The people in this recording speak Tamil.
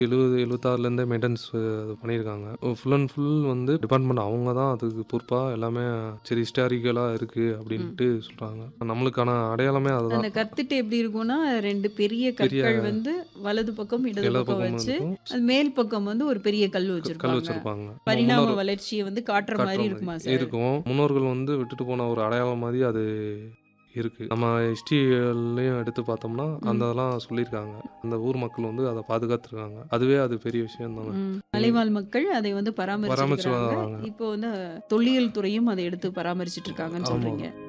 எழுபது எழுபத்தாறுலேருந்தே மெயின்டெனன்ஸ் அது பண்ணியிருக்காங்க ஃபுல் அண்ட் ஃபுல் வந்து டிபார்ட்மெண்ட் அவங்க தான் அதுக்கு பொறுப்பாக எல்லாமே சரி ஹிஸ்டாரிக்கலாக இருக்குது அப்படின்ட்டு சொல்கிறாங்க நம்மளுக்கான அடையாளமே அதுதான் அந்த கத்திட்டு எப்படி இருக்கும்னா ரெண்டு பெரிய கற்கள் வந்து வலது பக்கம் இடது எல்லா பக்கம் பக்கமும் வச்சு இருக்கும் அது மேல் பக்கம் வந்து ஒரு பெரிய கல் கல் வச்சிருப்பாங்க வச்சிருப்பாங்க பரிணாம முன்னோர் வளர்ச்சியை வந்து காட்டுற காட்டுற மாதிரி மாதிரி இருக்குமா சார் இருக்கும் முன்னோர்கள் வந்து விட்டுட்டு போன ஒரு அடையாளம் மாதிரி அது இருக்கு நம்ம ஹிஸ்ட்ரிலையும் எடுத்து பார்த்தோம்னா அந்த அதெல்லாம் சொல்லியிருக்காங்க அந்த ஊர் மக்கள் வந்து அதை பாதுகாத்துருக்காங்க அதுவே அது பெரிய விஷயம் தானே ம். மலைவாழ் மக்கள் அதை வந்து பராமரிச்சு பராமரிச்சு வராங்க. இப்போ வந்து தொல்லியல் துறையும் அதை எடுத்து பராமரிச்சிட்டு இருக்காங்கன்னு ஆமா. சொல்றீங்க